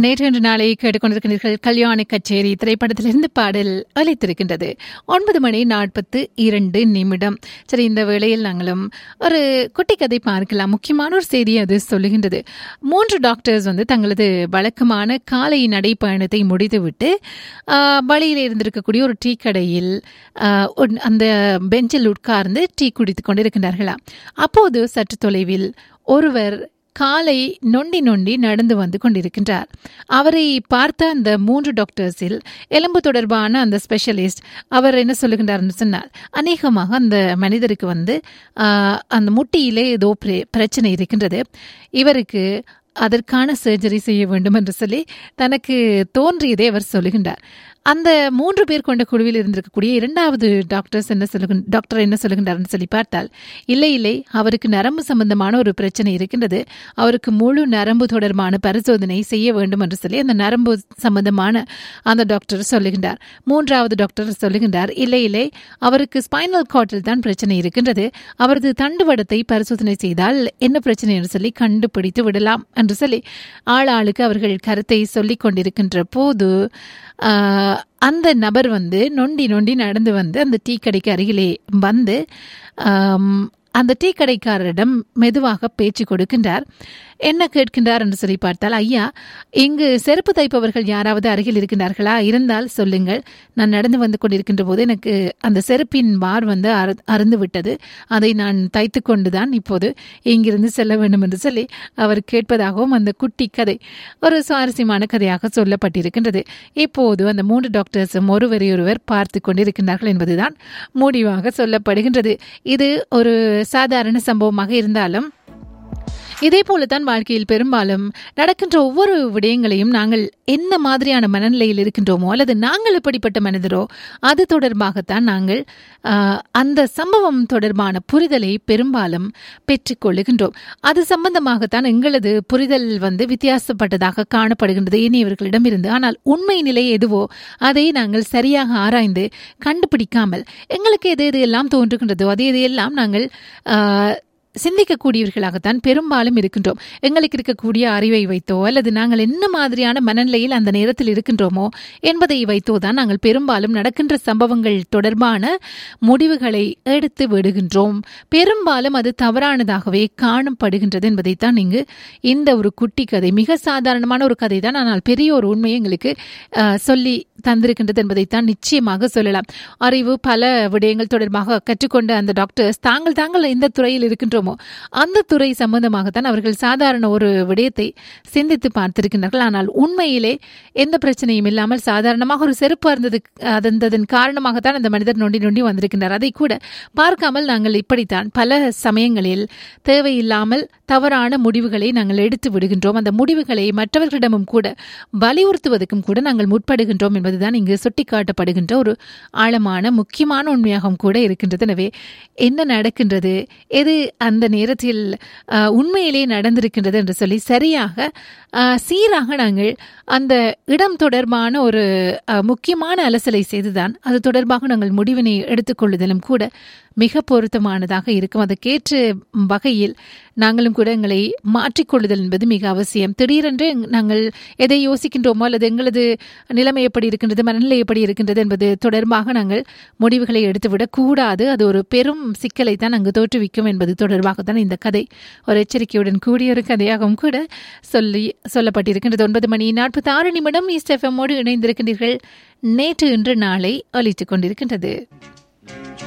நேற்று இன்று நாளை கேட்டுக்கொண்டிருக்கிறீர்கள் கல்யாண கச்சேரி திரைப்படத்திலிருந்து பாடல் அளித்திருக்கின்றது ஒன்பது மணி நாற்பத்து இரண்டு நிமிடம் சரி இந்த வேளையில் நாங்களும் ஒரு குட்டி கதை பார்க்கலாம் முக்கியமான ஒரு செய்தி அது சொல்லுகின்றது மூன்று டாக்டர்ஸ் வந்து தங்களது வழக்கமான காலை நடைப்பயணத்தை முடித்துவிட்டு ஆஹ், வழியில் இருந்திருக்கக்கூடிய ஒரு டீ கடையில் ஆஹ், ஒன்- அந்த பெஞ்சில் உட்கார்ந்து டீ குடித்துக் கொண்டிருக்கின்றார்களாம் அப்போது சற்று தொலைவில் ஒருவர் காலை நொண்டி நொண்டி நடந்து வந்து கொண்டிருக்கின்றார் அவரை பார்த்த அந்த மூன்று டாக்டர்ஸில் எலும்பு தொடர்பான அந்த ஸ்பெஷலிஸ்ட் அவர் என்ன சொல்லுகின்றார்னு சொன்னார் அநேகமாக அந்த மனிதருக்கு வந்து ஆஹ், அந்த முட்டியிலே ஏதோ பிர- பிரச்சனை இருக்கின்றது இவருக்கு அதற்கான சர்ஜரி செய்ய வேண்டும் என்று சொல்லி தனக்கு தோன்றியதை அவர் சொல்லுகின்றார் அந்த மூன்று பேர் கொண்ட குழுவில் இருந்திருக்கக்கூடிய இரண்டாவது டாக்டர்ஸ் என்ன சொல்லுகின் டாக்டர் என்ன சொல்லுகின்றார்னு சொல்லி பார்த்தால் இல்லை இல்லை அவருக்கு நரம்பு சம்பந்தமான ஒரு பிரச்சனை இருக்கின்றது அவருக்கு முழு நரம்பு தொடர்பான பரிசோதனை செய்ய வேண்டும் என்று சொல்லி அந்த நரம்பு சம்பந்தமான அந்த டாக்டர் சொல்லுகின்றார் மூன்றாவது டாக்டர் சொல்லுகின்றார் இல்லை இல்லை அவருக்கு ஸ்பைனல் கார்டில் தான் பிரச்சனை இருக்கின்றது அவரது தண்டுவடத்தை பரிசோதனை செய்தால் என்ன பிரச்சனை என்று சொல்லி கண்டுபிடித்து விடலாம் என்று சொல்லி ஆள் ஆளுக்கு அவர்கள் கருத்தை சொல்லிக் கொண்டிருக்கின்ற போது ஆஹ், அந்த நபர் வந்து நொண்டி நொண்டி நடந்து வந்து அந்த டீ கடைக்கு அருகிலே வந்து ஆம், அந்த டீ கடைக்காரரிடம் மெதுவாக பேச்சு கொடுக்கின்றார் என்ன கேட்கின்றார் என்று சொல்லி பார்த்தால் ஐயா இங்கு செருப்பு தைப்பவர்கள் யாராவது அருகில் இருக்கின்றார்களா இருந்தால் சொல்லுங்கள் நான் நடந்து வந்து கொண்டிருக்கின்ற போது எனக்கு அந்த செருப்பின் வார் வந்து அறு அருந்து விட்டது அதை நான் தைத்து கொண்டுதான் இப்போது இங்கிருந்து செல்ல வேண்டும் என்று சொல்லி அவர் கேட்பதாகவும் அந்த குட்டி கதை ஒரு சுவாரஸ்யமான கதையாக சொல்லப்பட்டிருக்கின்றது இப்போது அந்த மூன்று டாக்டர்ஸும் ஒருவரையொருவர் பார்த்து கொண்டிருக்கின்றார்கள் என்பதுதான் முடிவாக சொல்லப்படுகின்றது இது ஒரு சாதாரண சம்பவமாக இருந்தாலும் இதே போலத்தான் வாழ்க்கையில் பெரும்பாலும் நடக்கின்ற ஒவ்வொரு விடயங்களையும் நாங்கள் என்ன மாதிரியான மனநிலையில் இருக்கின்றோமோ அல்லது நாங்கள் எப்படிப்பட்ட மனிதரோ அது தொடர்பாகத்தான் நாங்கள் ஆஹ், அந்த சம்பவம் தொடர்பான புரிதலை பெரும்பாலும் பெற்றுக்கொள்ளுகின்றோம் அது சம்பந்தமாகத்தான் எங்களது புரிதல் வந்து வித்தியாசப்பட்டதாக காணப்படுகின்றது இனியவர்களிடமிருந்து ஆனால் உண்மை நிலை எதுவோ அதை நாங்கள் சரியாக ஆராய்ந்து கண்டுபிடிக்காமல் எங்களுக்கு எது எது எல்லாம் தோன்றுகின்றதோ அது எது எல்லாம் நாங்கள் ஆஹ், சிந்திக்கக்கூடியவர்களாகத்தான் பெரும்பாலும் இருக்கின்றோம் எங்களுக்கு இருக்கக்கூடிய அறிவை வைத்தோ அல்லது நாங்கள் என்ன மாதிரியான மனநிலையில் அந்த நேரத்தில் இருக்கின்றோமோ என்பதை வைத்தோ தான் நாங்கள் பெரும்பாலும் நடக்கின்ற சம்பவங்கள் தொடர்பான முடிவுகளை எடுத்து விடுகின்றோம் பெரும்பாலும் அது தவறானதாகவே காணப்படுகின்றது என்பதைத்தான் இங்கு இந்த ஒரு குட்டி கதை மிக சாதாரணமான ஒரு கதை தான் ஆனால் பெரிய ஒரு உண்மையை எங்களுக்கு அஹ், சொல்லி தந்திருக்கின்றது என்பதைத்தான் நிச்சயமாக சொல்லலாம் அறிவு பல விடயங்கள் தொடர்பாக கற்றுக்கொண்ட அந்த டாக்டர்ஸ் தாங்கள் தாங்கள் எந்த துறையில் இருக்கின்றோமோ அந்த துறை சம்பந்தமாகத்தான் அவர்கள் சாதாரண ஒரு விடயத்தை சிந்தித்து பார்த்திருக்கின்றார்கள் ஆனால் உண்மையிலே எந்த பிரச்சனையும் இல்லாமல் சாதாரணமாக ஒரு செருப்பு இருந்தது அதன் காரணமாகத்தான் அந்த மனிதர் நொண்டி நொண்டி வந்திருக்கின்றார் அதை கூட பார்க்காமல் நாங்கள் இப்படித்தான் பல சமயங்களில் தேவையில்லாமல் தவறான முடிவுகளை நாங்கள் எடுத்து விடுகின்றோம் அந்த முடிவுகளை மற்றவர்களிடமும் கூட வலியுறுத்துவதற்கும் கூட நாங்கள் முற்படுகின்றோம் என்பதுதான் இங்கு சுட்டிக்காட்டப்படுகின்ற ஒரு ஆழமான முக்கியமான உண்மையாகவும் கூட இருக்கின்றது எனவே என்ன நடக்கின்றது எது அந்த நேரத்தில் அஹ், உண்மையிலே நடந்திருக்கின்றது என்று சொல்லி சரியாக அஹ், சீராக நாங்கள் அந்த இடம் தொடர்பான ஒரு அஹ், முக்கியமான அலசலை செய்துதான் அது தொடர்பாக நாங்கள் முடிவினை எடுத்துக்கொள்ளுதலும் கூட மிக பொருத்தமானதாக இருக்கும் அதற்கேற்ற வகையில் நாங்களும் கூட எங்களை மாற்றிக்கொள்ளுதல் என்பது மிக அவசியம் திடீரென்று நாங்கள் எதை யோசிக்கின்றோமோ அல்லது எங்களது நிலைமை எப்படி இருக்கின்றது மனநிலை எப்படி இருக்கின்றது என்பது தொடர்பாக நாங்கள் முடிவுகளை எடுத்துவிடக் கூடாது அது ஒரு பெரும் சிக்கலை தான் அங்கு தோற்றுவிக்கும் என்பது தொடர்பாகத்தான் இந்த கதை ஒரு எச்சரிக்கையுடன் கூடிய ஒரு கதையாகவும் கூட சொல்லி சொல்லப்பட்டிருக்கின்றது ஒன்பது மணி நாற்பத்தி ஆறு நிமிடம் ஈஸ்ட் எஃப்எம்மோடு இணைந்திருக்கின்றீர்கள் நேற்று இன்று நாளை அளித்துக் கொண்டிருக்கின்றது